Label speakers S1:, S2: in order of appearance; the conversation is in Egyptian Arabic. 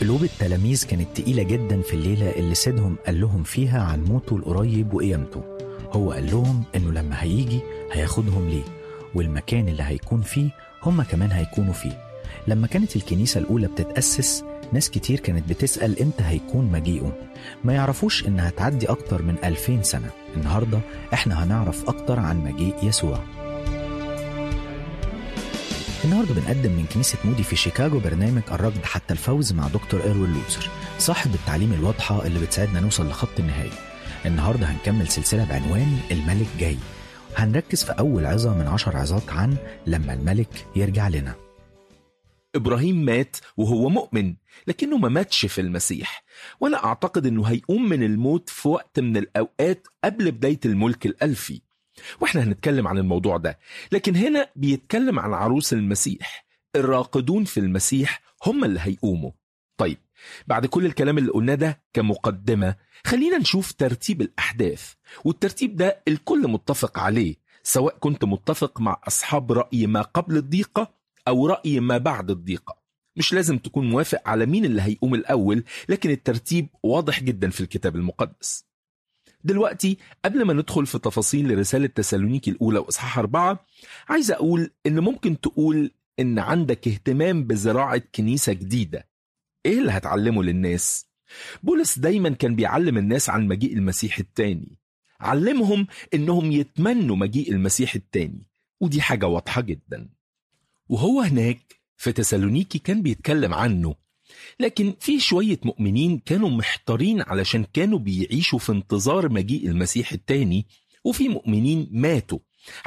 S1: قلوب التلاميذ كانت تقيلة جدا في الليلة اللي سيدهم قال لهم فيها عن موته القريب وقيامته هو قال لهم إنه لما هيجي هياخدهم ليه والمكان اللي هيكون فيه هم كمان هيكونوا فيه لما كانت الكنيسة الأولى بتتأسس ناس كتير كانت بتسأل إمتى هيكون مجيئه ما يعرفوش إنها تعدي أكتر من ألفين سنة النهاردة إحنا هنعرف أكتر عن مجيء يسوع النهارده بنقدم من كنيسة مودي في شيكاغو برنامج الركض حتى الفوز مع دكتور إيروين لوزر صاحب التعليم الواضحة اللي بتساعدنا نوصل لخط النهاية النهارده هنكمل سلسلة بعنوان الملك جاي هنركز في أول عظة من عشر عظات عن لما الملك يرجع لنا
S2: إبراهيم مات وهو مؤمن لكنه ما ماتش في المسيح وأنا أعتقد أنه هيقوم من الموت في وقت من الأوقات قبل بداية الملك الألفي واحنا هنتكلم عن الموضوع ده لكن هنا بيتكلم عن عروس المسيح الراقدون في المسيح هم اللي هيقوموا طيب بعد كل الكلام اللي قلناه ده كمقدمة خلينا نشوف ترتيب الأحداث والترتيب ده الكل متفق عليه سواء كنت متفق مع أصحاب رأي ما قبل الضيقة أو رأي ما بعد الضيقة مش لازم تكون موافق على مين اللي هيقوم الأول لكن الترتيب واضح جدا في الكتاب المقدس دلوقتي قبل ما ندخل في تفاصيل رسالة تسالونيكي الأولى وإصحاح أربعة عايز أقول إن ممكن تقول إن عندك اهتمام بزراعة كنيسة جديدة إيه اللي هتعلمه للناس؟ بولس دايما كان بيعلم الناس عن مجيء المسيح التاني علمهم إنهم يتمنوا مجيء المسيح التاني ودي حاجة واضحة جدا وهو هناك في تسالونيكي كان بيتكلم عنه لكن في شوية مؤمنين كانوا محتارين علشان كانوا بيعيشوا في انتظار مجيء المسيح التاني وفي مؤمنين ماتوا